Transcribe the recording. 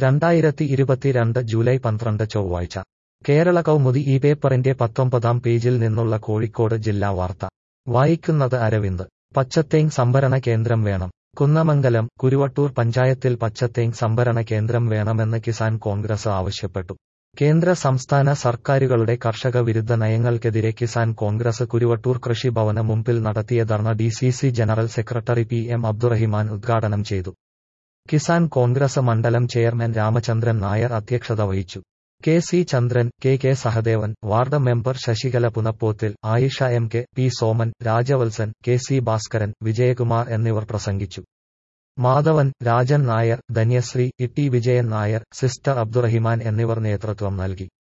രണ്ടായിരത്തി ഇരുപത്തിരണ്ട് ജൂലൈ പന്ത്രണ്ട് ചൊവ്വാഴ്ച കേരള കൗമുദി ഈ പേപ്പറിന്റെ പത്തൊമ്പതാം പേജിൽ നിന്നുള്ള കോഴിക്കോട് ജില്ലാ വാർത്ത വായിക്കുന്നത് അരവിന്ദ് പച്ചത്തേങ് സംഭരണ കേന്ദ്രം വേണം കുന്നമംഗലം കുരുവട്ടൂർ പഞ്ചായത്തിൽ പച്ചത്തേങ് സംഭരണ കേന്ദ്രം വേണമെന്ന് കിസാൻ കോൺഗ്രസ് ആവശ്യപ്പെട്ടു കേന്ദ്ര സംസ്ഥാന സർക്കാരുകളുടെ കർഷക വിരുദ്ധ നയങ്ങൾക്കെതിരെ കിസാൻ കോൺഗ്രസ് കുരുവട്ടൂർ കൃഷിഭവന് മുമ്പിൽ നടത്തിയ dharna D C C general secretary P M Abdurahiman ഉദ്ഘാടനം ചെയ്തു കിസാൻ കോൺഗ്രസ് മണ്ഡലം ചെയർമാൻ രാമചന്ദ്രൻ നായർ അധ്യക്ഷത വഹിച്ചു K C Chandran K K Sahadevan ward member Sasikala Punappothil Ayisha M K P Soman Rajavalsan K C Bhaskaran Vijayakumar എന്നിവർ പ്രസംഗിച്ചു Madhavan Rajan Nair Dhanyasree E T Vijayan Nair sister Abdurahiman എന്നിവർ നേതൃത്വം നൽകി